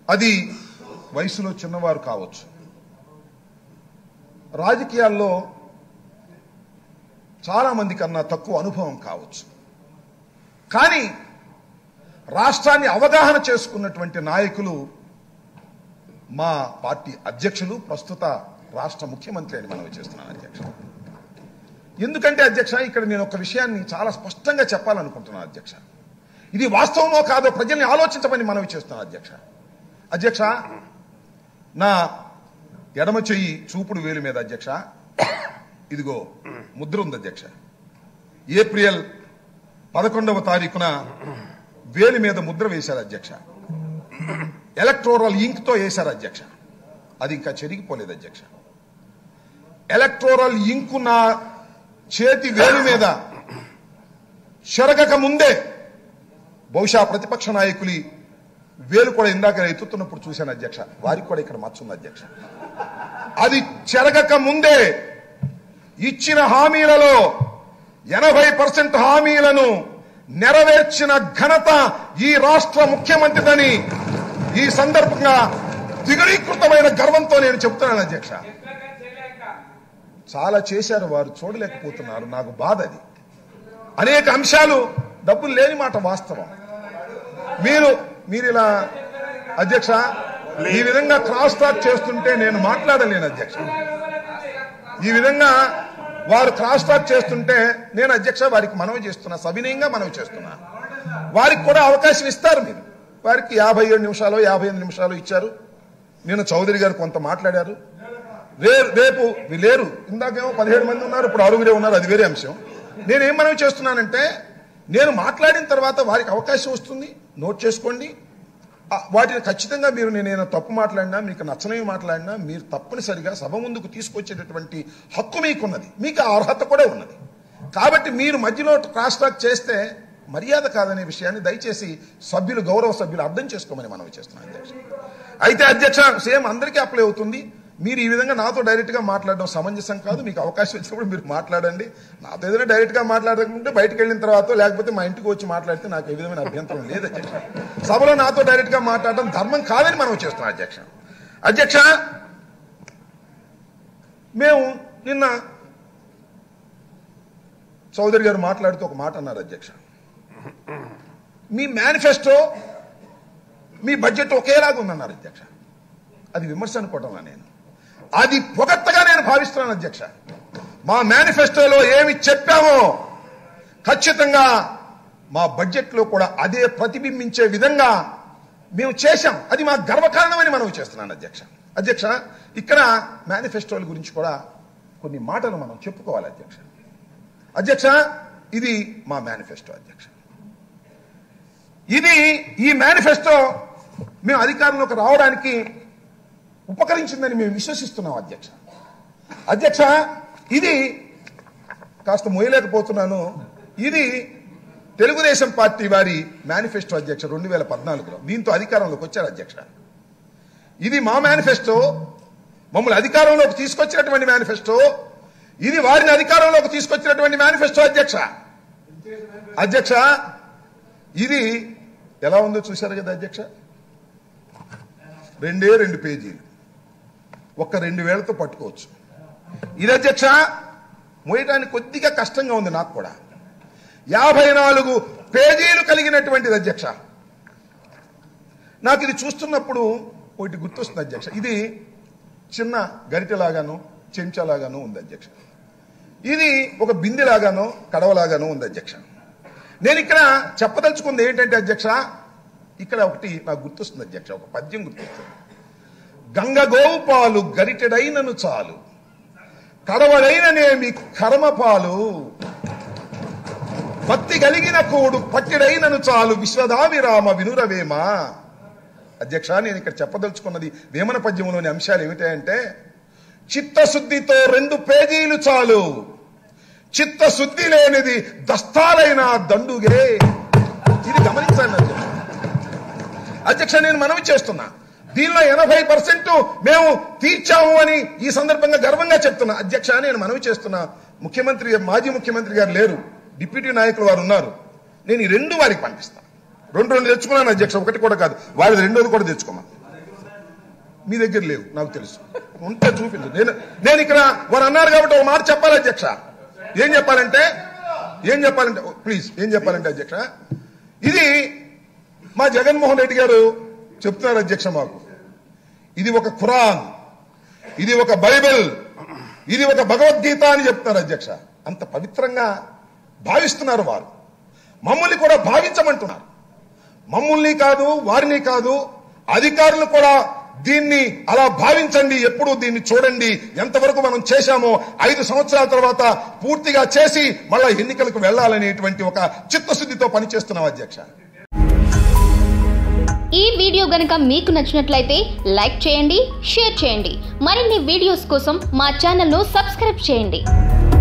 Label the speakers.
Speaker 1: అది వయసులో చిన్నవారు కావచ్చు రాజకీయాల్లో చాలా మంది కన్నా తక్కువ అనుభవం కావచ్చు కానీ రాష్ట్రాన్ని అవగాహన చేసుకున్నటువంటి నాయకులు మా పార్టీ అధ్యక్షులు ప్రస్తుత రాష్ట్ర ముఖ్యమంత్రి అని మనవి చేస్తున్నాను అధ్యక్ష ఎందుకంటే అధ్యక్ష ఇక్కడ నేను ఒక విషయాన్ని చాలా స్పష్టంగా చెప్పాలనుకుంటున్నాను అధ్యక్ష ఇది వాస్తవమో కాదో ప్రజల్ని ఆలోచించమని మనవి చేస్తున్నాను అధ్యక్ష అధ్యక్ష నా ఎడమ చెయ్యి చూపుడు వేలు మీద అధ్యక్ష ఇదిగో ముద్ర ఉంది అధ్యక్ష ఏప్రిల్ పదకొండవ తారీఖున వేలి మీద ముద్ర వేశారు అధ్యక్ష ఎలక్ట్రోరల్ ఇంక్ తో వేశారు అధ్యక్ష అది ఇంకా చెరిగిపోలేదు అధ్యక్ష ఎలక్ట్రోరల్ ఇంకు నా చేతి వేలి మీద చెరగక ముందే బహుశా ప్రతిపక్ష నాయకులి వేలు కూడా ఇందాక ఎత్తుతున్నప్పుడు చూశాను అధ్యక్ష వారికి కూడా ఇక్కడ మచ్చుంది అధ్యక్ష అది చెరగక ముందే ఇచ్చిన హామీలలో ఎనభై పర్సెంట్ హామీలను నెరవేర్చిన ఘనత ఈ రాష్ట్ర ముఖ్యమంత్రిదని ఈ సందర్భంగా దిగడీకృతమైన గర్వంతో నేను చెబుతున్నాను అధ్యక్ష చాలా చేశారు వారు చూడలేకపోతున్నారు నాకు బాధ అది అనేక అంశాలు డబ్బులు లేని మాట వాస్తవం మీరు మీరు ఇలా అధ్యక్ష ఈ విధంగా క్రాస్ టాక్ చేస్తుంటే నేను మాట్లాడలేను అధ్యక్ష ఈ విధంగా వారు క్రాస్ టాక్ చేస్తుంటే నేను అధ్యక్ష వారికి మనవి చేస్తున్నా సవినయంగా మనవి చేస్తున్నా వారికి కూడా అవకాశం ఇస్తారు మీరు వారికి యాభై ఏడు నిమిషాలు యాభై ఎనిమిది నిమిషాలు ఇచ్చారు నేను చౌదరి గారు కొంత మాట్లాడారు రే- రేపు వీ- లేరు ఇందాకేమో పదిహేడు మంది ఉన్నారు ఇప్పుడు ఆరుగురే ఉన్నారు అది వేరే అంశం నేనేం మనవి చేస్తున్నానంటే నేను మాట్లాడిన తర్వాత వారికి అవకాశం వస్తుంది నోట్ చేసుకోండి ఆ, వాటిని ఖచ్చితంగా మీరు నేను తప్పు మాట్లాడినా మీకు నచ్చనివి మాట్లాడినా మీరు తప్పనిసరిగా సభ ముందుకు తీసుకొచ్చేటటువంటి హక్కు మీకున్నది మీకు ఆ అర్హత కూడా ఉన్నది కాబట్టి మీరు మధ్యలో క్రాస్ టాక్ చేస్తే మర్యాద కాదనే విషయాన్ని దయచేసి సభ్యులు గౌరవ సభ్యులు అర్థం చేసుకోమని మనం చేస్తున్నాం అధ్యక్ష అయితే అధ్యక్ష సేమ్ అందరికీ అప్లై అవుతుంది మీరు ఈ విధంగా నాతో డైరెక్ట్ గా మాట్లాడడం సమంజసం కాదు మీకు అవకాశం వచ్చినప్పుడు మీరు మాట్లాడండి నాతో ఏదైనా డైరెక్ట్ గా మాట్లాడకుంటే బయటకు వెళ్ళిన తర్వాత లేకపోతే మా ఇంటికి వచ్చి మాట్లాడితే నాకు ఏ విధమైన అభ్యంతరం లేదు అధ్యక్ష సభలో నాతో డైరెక్ట్ గా మాట్లాడడం ధర్మం కాదని మనం చేస్తున్నాం అధ్యక్ష అధ్యక్ష మేము నిన్న చౌదరి గారు మాట్లాడుతూ ఒక మాట అన్నారు అధ్యక్ష మీ మేనిఫెస్టో మీ బడ్జెట్ ఒకేలాగా ఉందన్నారు అధ్యక్ష అది విమర్శ అనుకోవటంలా నేను అది పొగట్టగా నేను భావిస్తున్నాను అధ్యక్ష మా మేనిఫెస్టోలో ఏమి చెప్పామో ఖచ్చితంగా మా బడ్జెట్లో కూడా అదే ప్రతిబింబించే విధంగా మేము చేశాం అది మా గర్వకారణమని మనం చేస్తున్నాను అధ్యక్ష అధ్యక్ష ఇక్కడ మేనిఫెస్టోల గురించి కూడా కొన్ని మాటలు మనం చెప్పుకోవాలి అధ్యక్ష అధ్యక్ష ఇది మా మేనిఫెస్టో అధ్యక్ష ఇది ఈ మేనిఫెస్టో మేము అధికారంలోకి రావడానికి ఉపకరించిందని మేము విశ్వసిస్తున్నాం అధ్యక్ష అధ్యక్ష ఇది కాస్త మోయలేకపోతున్నాను ఇది తెలుగుదేశం పార్టీ వారి మేనిఫెస్టో అధ్యక్ష రెండు వేల పద్నాలుగులో దీంతో అధికారంలోకి వచ్చారు అధ్యక్ష ఇది మా మేనిఫెస్టో మమ్మల్ని అధికారంలోకి తీసుకొచ్చినటువంటి మేనిఫెస్టో ఇది వారిని అధికారంలోకి తీసుకొచ్చినటువంటి మేనిఫెస్టో అధ్యక్ష అధ్యక్ష ఇది ఎలా ఉందో చూశారు కదా అధ్యక్ష రెండే రెండు పేజీలు ఒక్క రెండు వేలతో పట్టుకోవచ్చు ఇది అధ్యక్ష మోయటానికి కొద్దిగా కష్టంగా ఉంది నాకు కూడా యాభై నాలుగు పేజీలు కలిగినటువంటిది అధ్యక్ష నాకు ఇది చూస్తున్నప్పుడు ఒకటి గుర్తొస్తుంది అధ్యక్ష ఇది చిన్న గరిటెలాగాను చెంచాలాగాను ఉంది అధ్యక్ష ఇది ఒక బిందెలాగానో కడవలాగానో ఉంది అధ్యక్ష నేను ఇక్కడ చెప్పదలుచుకుంది ఏంటంటే అధ్యక్ష ఇక్కడ ఒకటి నాకు గుర్తొస్తుంది అధ్యక్ష ఒక పద్యం గుర్తొస్తుంది గంగ గోవు పాలు గరిటెడైనను చాలు కడవడైననేమి కర్మపాలు భక్తి కలిగిన కోడు పట్టిడైనను చాలు విశ్వదావిరామ వినురవేమ అధ్యక్ష నేను ఇక్కడ చెప్పదలుచుకున్నది వేమన పద్యంలోని అంశాలు ఏమిటంటే చిత్తశుద్ధితో రెండు పేజీలు చాలు చిత్తశుద్ధి లేనిది దస్తాలైన దండుగే ఇది గమనించండి అధ్యక్ష అధ్యక్ష నేను మనవి చేస్తున్నా దీనిలో ఎనభై పర్సెంట్ మేము తీర్చాము అని ఈ సందర్భంగా గర్వంగా చెప్తున్నా అధ్యక్ష నేను మనవి చేస్తున్నా ముఖ్యమంత్రి మాజీ ముఖ్యమంత్రి గారు లేరు డిప్యూటీ నాయకులు వారు ఉన్నారు నేను ఈ రెండు వారికి పంపిస్తాను రెండు రెండు తెచ్చుకున్నాను అధ్యక్ష ఒకటి కూడా కాదు వారిది రెండోది కూడా తెచ్చుకోమా మీ దగ్గర లేవు నాకు తెలుసు ఉంటే చూపించు నేను నేను ఇక్కడ వారు అన్నారు కాబట్టి ఒక మాట చెప్పాలి అధ్యక్ష ఏం చెప్పాలంటే ఏం చెప్పాలంటే ప్లీజ్ ఏం చెప్పాలంటే అధ్యక్ష ఇది మా జగన్మోహన్ రెడ్డి గారు చెప్తున్నారు అధ్యక్ష మాకు ఇది ఒక ఖురాన్ ఇది ఒక బైబిల్ ఇది ఒక భగవద్గీత అని చెప్తున్నారు అధ్యక్ష అంత పవిత్రంగా భావిస్తున్నారు వారు మమ్మల్ని కూడా భావించమంటున్నారు మమ్మల్ని కాదు వారిని కాదు అధికారులు కూడా దీన్ని అలా భావించండి ఎప్పుడు దీన్ని చూడండి ఎంతవరకు మనం చేశామో ఐదు సంవత్సరాల తర్వాత పూర్తిగా చేసి మళ్ళా ఎన్నికలకు వెళ్లాలనేటువంటి ఒక చిత్తశుద్ధితో పనిచేస్తున్నాం అధ్యక్ష
Speaker 2: ఈ వీడియో గనుక మీకు నచ్చినట్లయితే లైక్ చేయండి షేర్ చేయండి మరిన్ని వీడియోస్ కోసం మా ఛానల్ను సబ్స్క్రైబ్ చేయండి